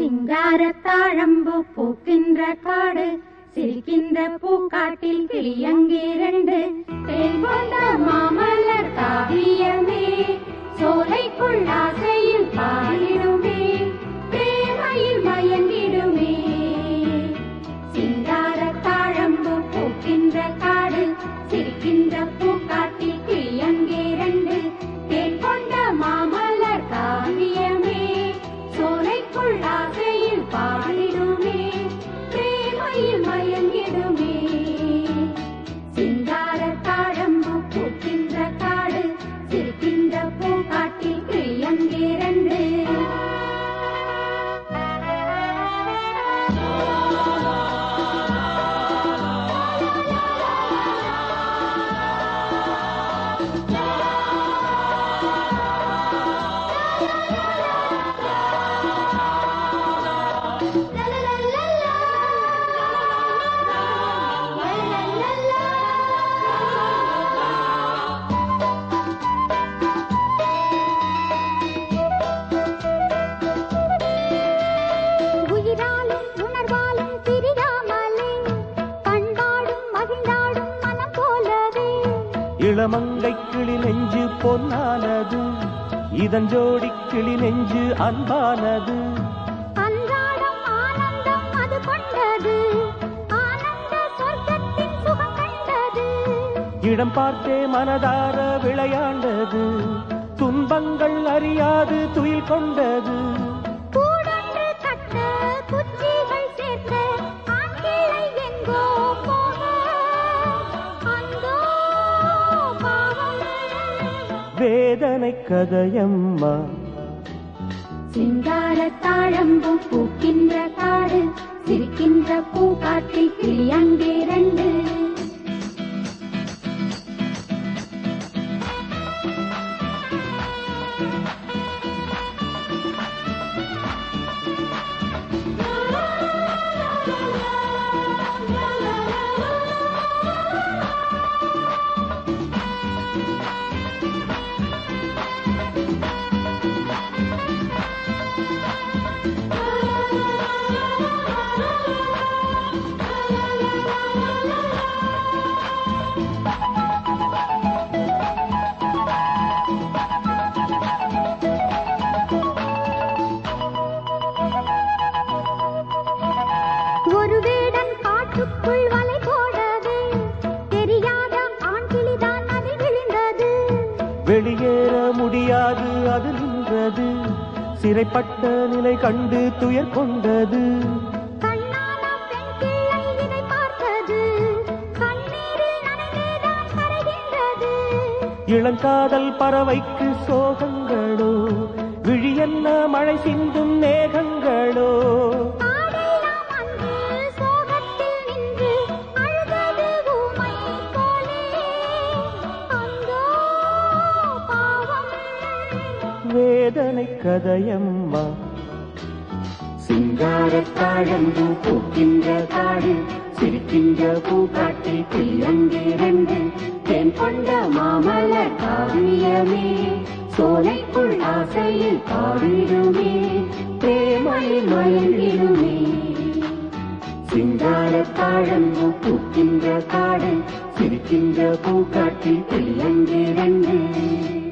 சிங்கார தாழம்பு பூக்கின்ற காடு சிரிக்கின்ற பூக்காட்டில் கிளியங்கே ரெண்டு தேன் கொண்ட மாமலர் காவியமே சோலைக்குள் ஆசையில் பாடிடுமே பிரேமையில் மயங்கிடுமே சிங்கார தாழம்பு பூக்கின்ற காடு சிரிக்கின்ற பூக்காட்டில் கிளியங்கே ரெண்டு தேன் கொண்ட மாமலர் காவியமே சோலைக்குள் ஆசையில் பாடிடுமே பிரேமையில் மயங்கிடுமே சிங்கார தாழம்பு பூக்கின்ற காடு சிரிக்கின்ற பூக்காட்டில் கிளியங்கே ரெண்டு உயிராலும் உணர்வாலும் பிரியாமலே பண்பாடும் மகிழ்ந்தாடும் மனம் போலவே இளமங்கை கிளி நெஞ்சு பொன்னானது இதன் ஜோடி கிளி நெஞ்சு அன்பானது அன்றாடம் ஆனந்தம் அது கொண்டது ஆனந்த சொர்க்கத்தின் சுகம் கண்டது இடம் பார்த்தே மனதார விளையாண்டது துன்பங்கள் அறியாது துயில் கொண்டது கூடொன்று கட்ட குச்சிகள் சேர்க்க ஆண் கிளை எங்கோ போக அந்தோ பாவம் வேதனை கதையம்மா சிங்கார தாழம்பு பூக்கின்ற காடு சிரிக்கின்ற பூக்காட்டில் கிளியங்கே ரெண்டு ஒரு வேடன் காட்டுக்குள் வலை போடவே தெரியாத ஆண் கிளிதான் அதில் விழுந்தது வெளியேற முடியாது அது நின்றது சிறைப்பட்ட நிலை கண்டு துயர் கொண்டது கண்ணான பெண் பிள்ளை இதை பார்த்தது கண்ணீரில் நனைந்தேதான் கரைகின்றது இளங்காதல் பறவைக்கு சோகங்களோ விழியென்ன மழை சிந்தும் மேகங்களோ ஆடெல்லாம் அன்று சோகத்தில் நின்று அழுதது ஊமை போலே அந்தோ பாவம் வேதனை கதையம்மா சிங்கார தாழம்பு பூக்கின்ற காடு சிரிக்கின்ற பூக்காட்டில் கிளியங்கே ரெண்டு தேன் கொண்ட மாமலர் காவியமே சோலைக்குள் ஆசையில் பாடிடுமே பிரேமையில் மயங்கிடுமே சிங்கார தாழம்பு பூக்கின்ற காடு சிரிக்கின்ற பூக்காட்டில் கிளியங்கே ரெண்டு